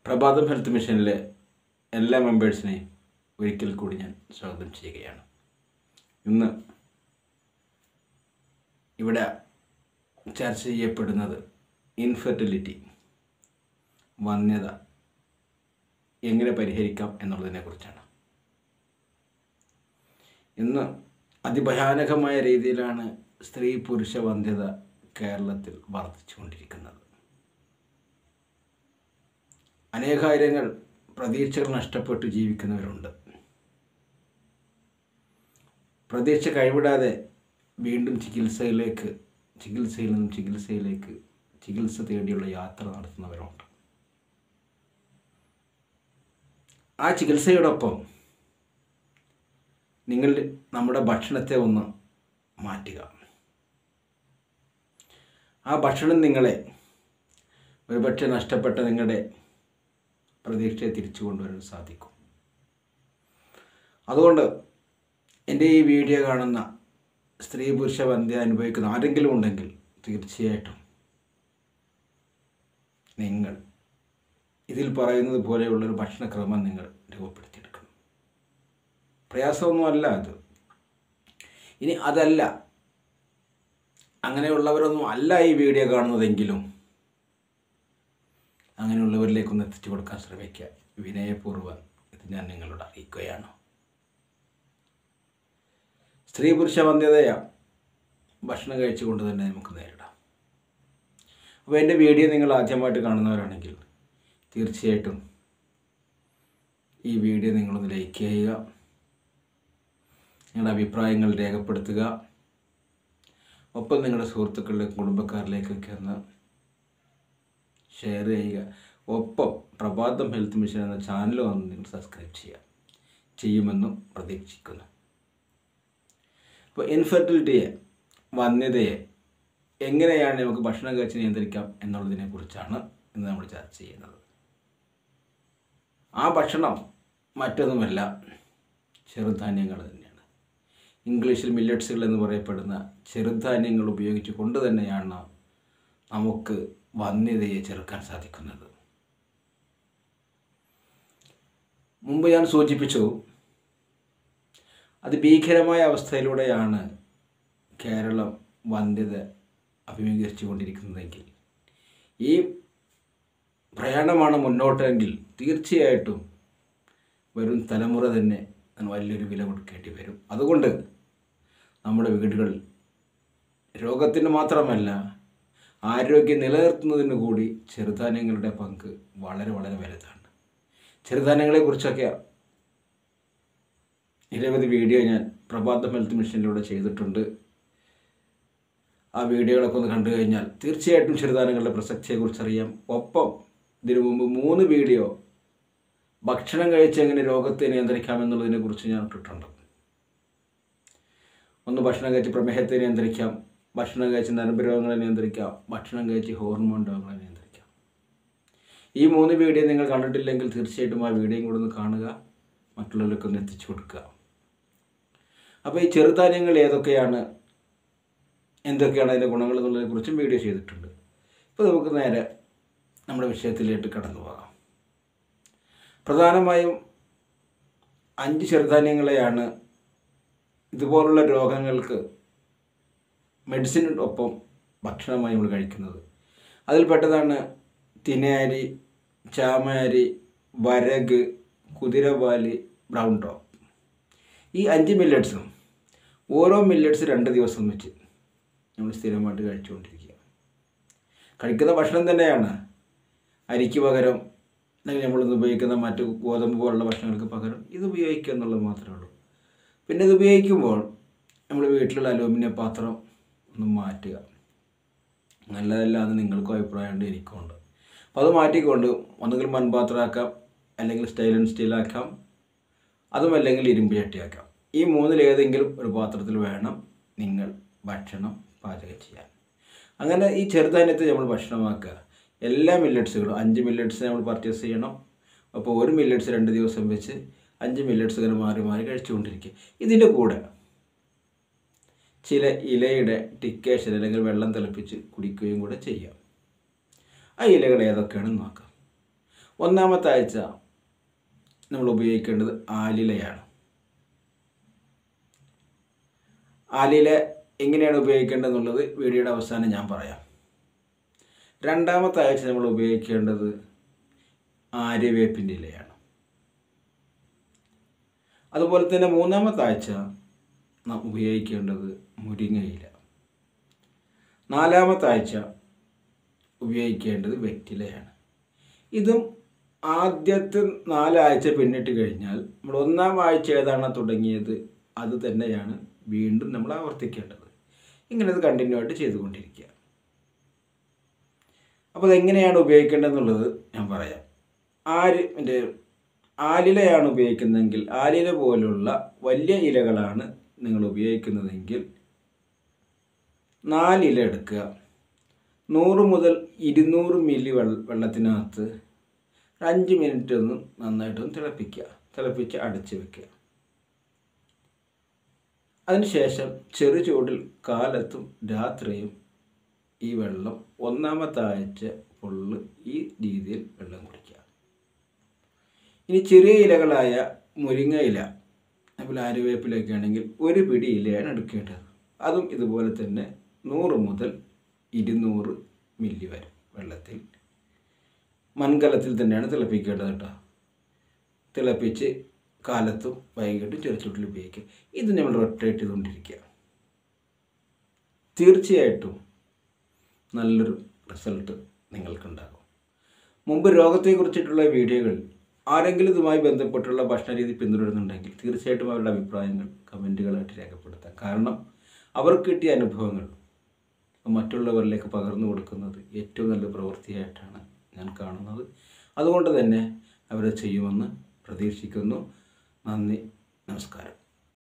പ്രഭാതം ഹെൽത്ത് മിഷനിലെ എല്ലാ മെമ്പേഴ്സിനെയും ഒരിക്കൽ കൂടി ഞാൻ സ്വാഗതം ചെയ്യുകയാണ് ഇന്ന് ഇവിടെ ചർച്ച ചെയ്യപ്പെടുന്നത് ഇൻഫെർട്ടിലിറ്റി വന്ധ്യത എങ്ങനെ പരിഹരിക്കാം എന്നുള്ളതിനെക്കുറിച്ചാണ് ഇന്ന് അതിഭയാനകമായ രീതിയിലാണ് സ്ത്രീ പുരുഷ വന്ധ്യത കേരളത്തിൽ വർദ്ധിച്ചുകൊണ്ടിരിക്കുന്നത് അനേകായിരങ്ങൾ പ്രതീക്ഷകൾ നഷ്ടപ്പെട്ട് ജീവിക്കുന്നവരുണ്ട് പ്രതീക്ഷ കൈവിടാതെ വീണ്ടും ചികിത്സയിലേക്ക് ചികിത്സയിൽ നിന്നും ചികിത്സയിലേക്ക് ചികിത്സ തേടിയുള്ള യാത്ര നടത്തുന്നവരുണ്ട് ആ ചികിത്സയോടൊപ്പം നിങ്ങൾ നമ്മുടെ ഭക്ഷണത്തെ ഒന്ന് മാറ്റുക ആ ഭക്ഷണം നിങ്ങളെ ഒരുപക്ഷെ നഷ്ടപ്പെട്ട നിങ്ങളുടെ പ്രതീക്ഷയെ തിരിച്ചു കൊണ്ടുവരാൻ സാധിക്കും അതുകൊണ്ട് എൻ്റെ ഈ വീഡിയോ കാണുന്ന സ്ത്രീ പുരുഷ വന്ധ്യ അനുഭവിക്കുന്ന ആരെങ്കിലും ഉണ്ടെങ്കിൽ തീർച്ചയായിട്ടും നിങ്ങൾ ഇതിൽ പറയുന്നത് പോലെയുള്ളൊരു ഭക്ഷണക്രമം നിങ്ങൾ രൂപപ്പെടുത്തിയെടുക്കണം പ്രയാസമൊന്നുമല്ല അത് ഇനി അതല്ല അങ്ങനെയുള്ളവരൊന്നും അല്ല ഈ വീഡിയോ കാണുന്നതെങ്കിലും അങ്ങനെയുള്ളവരിലേക്കൊന്ന് എത്തിച്ചു കൊടുക്കാൻ ശ്രമിക്കുക വിനയപൂർവ്വം ഇത് ഞാൻ നിങ്ങളോട് അറിയിക്കുകയാണ് സ്ത്രീ പുരുഷ വന്ധ്യതയ ഭക്ഷണം കഴിച്ചുകൊണ്ട് തന്നെ നമുക്ക് നേരിടാം അപ്പോൾ എൻ്റെ വീഡിയോ നിങ്ങൾ ആദ്യമായിട്ട് കാണുന്നവരാണെങ്കിൽ തീർച്ചയായിട്ടും ഈ വീഡിയോ നിങ്ങളൊന്ന് ലൈക്ക് ചെയ്യുക നിങ്ങളുടെ അഭിപ്രായങ്ങൾ രേഖപ്പെടുത്തുക ഒപ്പം നിങ്ങളുടെ സുഹൃത്തുക്കളിലേക്കും കുടുംബക്കാരിലേക്കൊക്കെ ഒന്ന് ഷെയർ ചെയ്യുക ഒപ്പം പ്രഭാതം ഹെൽത്ത് മിഷൻ എന്ന ചാനൽ ഒന്ന് നിങ്ങൾ സബ്സ്ക്രൈബ് ചെയ്യുക ചെയ്യുമെന്നും പ്രതീക്ഷിക്കുന്നു അപ്പോൾ ഇൻഫെർട്ടിലിറ്റിയെ വന്ധ്യതയെ എങ്ങനെയാണ് നമുക്ക് ഭക്ഷണം കഴിച്ച് നിയന്ത്രിക്കാം എന്നുള്ളതിനെ കുറിച്ചാണ് ഇന്ന് നമ്മൾ ചർച്ച ചെയ്യുന്നത് ആ ഭക്ഷണം മറ്റൊന്നുമല്ല ചെറുധാന്യങ്ങൾ തന്നെയാണ് ഇംഗ്ലീഷിൽ മില്ലറ്റ്സുകൾ എന്ന് പറയപ്പെടുന്ന ചെറുധാന്യങ്ങൾ ഉപയോഗിച്ച് കൊണ്ട് തന്നെയാണ് നമുക്ക് വന്ധ്യതയെ ചെറുക്കാൻ സാധിക്കുന്നത് മുമ്പ് ഞാൻ സൂചിപ്പിച്ചു അതിഭീകരമായ അവസ്ഥയിലൂടെയാണ് കേരളം വന്ധ്യത അഭിമുഖീകരിച്ചു കൊണ്ടിരിക്കുന്നതെങ്കിൽ ഈ പ്രയാണമാണ് മുന്നോട്ടെങ്കിൽ തീർച്ചയായിട്ടും വരും തലമുറ തന്നെ വലിയൊരു വില കൊടുക്കേണ്ടി വരും അതുകൊണ്ട് നമ്മുടെ വീടുകളിൽ രോഗത്തിന് മാത്രമല്ല ആരോഗ്യം നിലനിർത്തുന്നതിന് കൂടി ചെറുധാന്യങ്ങളുടെ പങ്ക് വളരെ വളരെ വലുതാണ് ചെറുധാന്യങ്ങളെക്കുറിച്ചൊക്കെ നിരവധി വീഡിയോ ഞാൻ പ്രഭാതം ഹെൽത്ത് മിഷനിലൂടെ ചെയ്തിട്ടുണ്ട് ആ വീഡിയോകളൊക്കെ ഒന്ന് കണ്ടു കഴിഞ്ഞാൽ തീർച്ചയായിട്ടും ചെറുധാന്യങ്ങളുടെ പ്രസക്തിയെക്കുറിച്ച് അറിയാം ഒപ്പം ഇതിനു മുമ്പ് മൂന്ന് വീഡിയോ ഭക്ഷണം കഴിച്ച് എങ്ങനെ രോഗത്തെ നിയന്ത്രിക്കാം കുറിച്ച് ഞാൻ ഇട്ടിട്ടുണ്ട് ഒന്ന് ഭക്ഷണം കഴിച്ച് പ്രമേഹത്തെ നിയന്ത്രിക്കാം ഭക്ഷണം കഴിച്ച് നരമ്പ് രോഗങ്ങളെ നിയന്ത്രിക്കാം ഭക്ഷണം കഴിച്ച് ഹോർമോൺ രോഗങ്ങളെ നിയന്ത്രിക്കാം ഈ മൂന്ന് വീഡിയോ നിങ്ങൾ കണ്ടിട്ടില്ലെങ്കിൽ തീർച്ചയായിട്ടും ആ വീഡിയോയും കൂടെ ഒന്ന് കാണുക മറ്റുള്ളവർക്ക് ഒന്ന് എത്തിച്ചു കൊടുക്കുക അപ്പോൾ ഈ ചെറുധാന്യങ്ങൾ ഏതൊക്കെയാണ് എന്തൊക്കെയാണ് അതിൻ്റെ ഗുണങ്ങൾ എന്നുള്ളതിനെക്കുറിച്ചും വീഡിയോ ചെയ്തിട്ടുണ്ട് ഇപ്പോൾ നമുക്ക് നേരെ നമ്മുടെ വിഷയത്തിലേക്ക് കടന്നു പോകാം പ്രധാനമായും അഞ്ച് ചെറുധാന്യങ്ങളെയാണ് ഇതുപോലുള്ള രോഗങ്ങൾക്ക് മെഡിസിനൊപ്പം ഭക്ഷണമായി നമ്മൾ കഴിക്കുന്നത് അതിൽപ്പെട്ടതാണ് തിനയരി ചാമയരി വരക് കുതിരപാല് ബ്രൗൺ ടോപ്പ് ഈ അഞ്ച് മില്ലറ്റ്സും ഓരോ മില്ലറ്റ്സ് രണ്ട് ദിവസം വെച്ച് നമ്മൾ സ്ഥിരമായിട്ട് കഴിച്ചുകൊണ്ടിരിക്കുക കഴിക്കുന്ന ഭക്ഷണം തന്നെയാണ് അരിക്ക് പകരം അല്ലെങ്കിൽ നമ്മളിന്ന് ഉപയോഗിക്കുന്ന മറ്റ് ഗോതമ്പ് പോലുള്ള ഭക്ഷണങ്ങൾക്ക് പകരം ഇത് ഉപയോഗിക്കുക എന്നുള്ളത് മാത്രമേ ഉള്ളൂ പിന്നെ ഇത് ഉപയോഗിക്കുമ്പോൾ നമ്മൾ വീട്ടിലുള്ള അലൂമിനിയം പാത്രം ഒന്ന് മാറ്റുക നല്ലതല്ല എന്ന് നിങ്ങൾക്കും അഭിപ്രായമുണ്ട് എനിക്കുമുണ്ട് അപ്പോൾ അത് മാറ്റിക്കൊണ്ട് ഒന്നുകിൽ മൺപാത്രമാക്കാം അല്ലെങ്കിൽ സ്റ്റൈലൻ സ്റ്റീലാക്കാം അതുമല്ലെങ്കിൽ ഇരുമ്പ് ചട്ടിയാക്കാം ഈ മൂന്നിലേതെങ്കിലും ഒരു പാത്രത്തിൽ വേണം നിങ്ങൾ ഭക്ഷണം പാചകം ചെയ്യാൻ അങ്ങനെ ഈ ചെറുധാന്യത്തെ നമ്മൾ ഭക്ഷണമാക്കുക എല്ലാ മില്ലറ്റ്സുകളും അഞ്ച് മില്ലറ്റ്സ് നമ്മൾ പർച്ചേസ് ചെയ്യണം അപ്പോൾ ഒരു മില്ലറ്റ്സ് രണ്ട് ദിവസം വെച്ച് അഞ്ച് മില്ലറ്റ്സ് ഇങ്ങനെ മാറി മാറി കഴിച്ചുകൊണ്ടിരിക്കുക ഇതിൻ്റെ കൂടെ ചില ഇലയുടെ ടിക്കേഷൻ അല്ലെങ്കിൽ വെള്ളം തിളപ്പിച്ച് കുടിക്കുകയും കൂടെ ചെയ്യാം ആ ഇലകൾ ഏതൊക്കെയാണെന്ന് നോക്കാം ഒന്നാമത്തെ ആഴ്ച നമ്മൾ ഉപയോഗിക്കേണ്ടത് ആലിലയാണ് ആലില എങ്ങനെയാണ് ഉപയോഗിക്കേണ്ടതെന്നുള്ളത് വീഡിയോയുടെ അവസാനം ഞാൻ പറയാം രണ്ടാമത്തെ ആഴ്ച നമ്മൾ ഉപയോഗിക്കേണ്ടത് ആര്യവേപ്പിൻ്റെ ഇലയാണ് അതുപോലെ തന്നെ മൂന്നാമത്തെ ആഴ്ച നാം ഉപയോഗിക്കേണ്ടത് മുരിങ്ങയില നാലാമത്തെ ആഴ്ച ഉപയോഗിക്കേണ്ടത് വെറ്റിലയാണ് ഇതും ആദ്യത്തെ നാലാഴ്ച പിന്നിട്ട് കഴിഞ്ഞാൽ നമ്മൾ ഒന്നാം ആഴ്ച ഏതാണ് തുടങ്ങിയത് അത് തന്നെയാണ് വീണ്ടും നമ്മൾ ആവർത്തിക്കേണ്ടത് ഇങ്ങനെ അത് കണ്ടിന്യൂ ആയിട്ട് ചെയ്തുകൊണ്ടിരിക്കുക അപ്പോൾ അതെങ്ങനെയാണ് ഉപയോഗിക്കേണ്ടതെന്നുള്ളത് ഞാൻ പറയാം ആര് എൻ്റെ ആലിലയാണ് ഉപയോഗിക്കുന്നതെങ്കിൽ ആലില പോലുള്ള വലിയ ഇലകളാണ് നിങ്ങൾ ഉപയോഗിക്കുന്നതെങ്കിൽ നാലില എടുക്കുക നൂറ് മുതൽ ഇരുന്നൂറ് മില്ലി വെള്ള വെള്ളത്തിനകത്ത് ഒരു അഞ്ച് മിനിറ്റ് ഒന്ന് നന്നായിട്ടൊന്ന് തിളപ്പിക്കുക തിളപ്പിച്ച് അടച്ച് വെക്കുക അതിനുശേഷം ചെറു ചൂടിൽ കാലത്തും രാത്രിയും ഈ വെള്ളം ഒന്നാമത്തെ ആഴ്ച ഫുള്ള് ഈ രീതിയിൽ വെള്ളം കുടിക്കുക ഇനി ചെറിയ ഇലകളായ മുരിങ്ങ ഇല അതുപോലെ ആര്യവേപ്പിലൊക്കെ ആണെങ്കിൽ ഒരു പിടി ഇലയാണ് എടുക്കേണ്ടത് അതും ഇതുപോലെ തന്നെ നൂറ് മുതൽ ഇരുന്നൂറ് മില്ലി വരെ വെള്ളത്തിൽ മൺകലത്തിൽ തന്നെയാണ് തിളപ്പിക്കേണ്ടത് കേട്ടോ തിളപ്പിച്ച് കാലത്തും വൈകിട്ടും ചെറുചൂട്ടിൽ ഉപയോഗിക്കുക ഇത് നമ്മൾ റൊട്ടേറ്റ് ചെയ്തുകൊണ്ടിരിക്കുക തീർച്ചയായിട്ടും നല്ലൊരു റിസൾട്ട് നിങ്ങൾക്കുണ്ടാകും മുമ്പ് രോഗത്തെക്കുറിച്ചിട്ടുള്ള വീഡിയോകൾ ആരെങ്കിലും ഇതുമായി ബന്ധപ്പെട്ടുള്ള ഭക്ഷണരീതി പിന്തുടരുന്നുണ്ടെങ്കിൽ തീർച്ചയായിട്ടും അവരുടെ അഭിപ്രായങ്ങൾ കമൻറ്റുകളായിട്ട് രേഖപ്പെടുത്താം കാരണം അവർക്ക് കിട്ടിയ അനുഭവങ്ങൾ മറ്റുള്ളവരിലേക്ക് പകർന്നു കൊടുക്കുന്നത് ഏറ്റവും നല്ല പ്രവൃത്തിയായിട്ടാണ് ഞാൻ കാണുന്നത് അതുകൊണ്ട് തന്നെ അവരെ ചെയ്യുമെന്ന് പ്രതീക്ഷിക്കുന്നു നന്ദി നമസ്കാരം